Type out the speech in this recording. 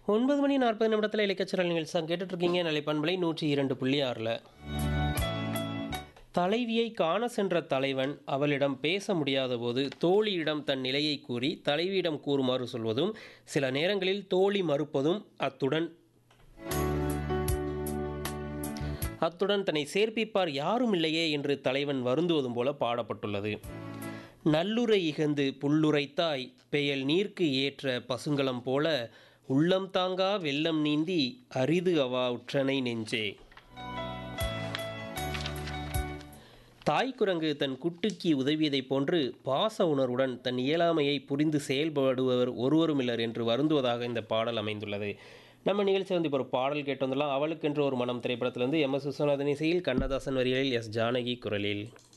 ஒன்பது மணி நாற்பது நிமிடத்தில் இலக்கச்சரல் நிகழ்ச்சி கேட்டுட்டு இருக்கீங்க நிலைப்பண்பலை நூற்றி இரண்டு புள்ளி ஆறில் தலைவியை காண சென்ற தலைவன் அவளிடம் பேச முடியாத போது தோழியிடம் தன் நிலையை கூறி தலைவியிடம் கூறுமாறு சொல்வதும் சில நேரங்களில் தோழி மறுப்பதும் அத்துடன் அத்துடன் தன்னை சேர்ப்பிப்பார் யாரும் இல்லையே என்று தலைவன் வருந்துவதும் போல பாடப்பட்டுள்ளது நல்லுரை இகந்து புல்லுரைத்தாய் பெயல் நீர்க்கு ஏற்ற பசுங்கலம் போல உள்ளம் தாங்கா வெள்ளம் நீந்தி அரிது அவா உற்றனை நெஞ்சே தாய்க்குரங்கு தன் குட்டுக்கு உதவியதைப் போன்று பாச உணர்வுடன் தன் இயலாமையை புரிந்து செயல்படுபவர் ஒருவருமில்லர் என்று வருந்துவதாக இந்த பாடல் அமைந்துள்ளது நம்ம நிகழ்ச்சி வந்து இப்போ ஒரு பாடல் கேட்டு வந்துடலாம் அவளுக்கென்று ஒரு மனம் திரைப்படத்திலிருந்து எம் எஸ் விஸ்வநாதன் இசையில் கண்ணதாசன் வரிகளில் எஸ் ஜானகி குரலில்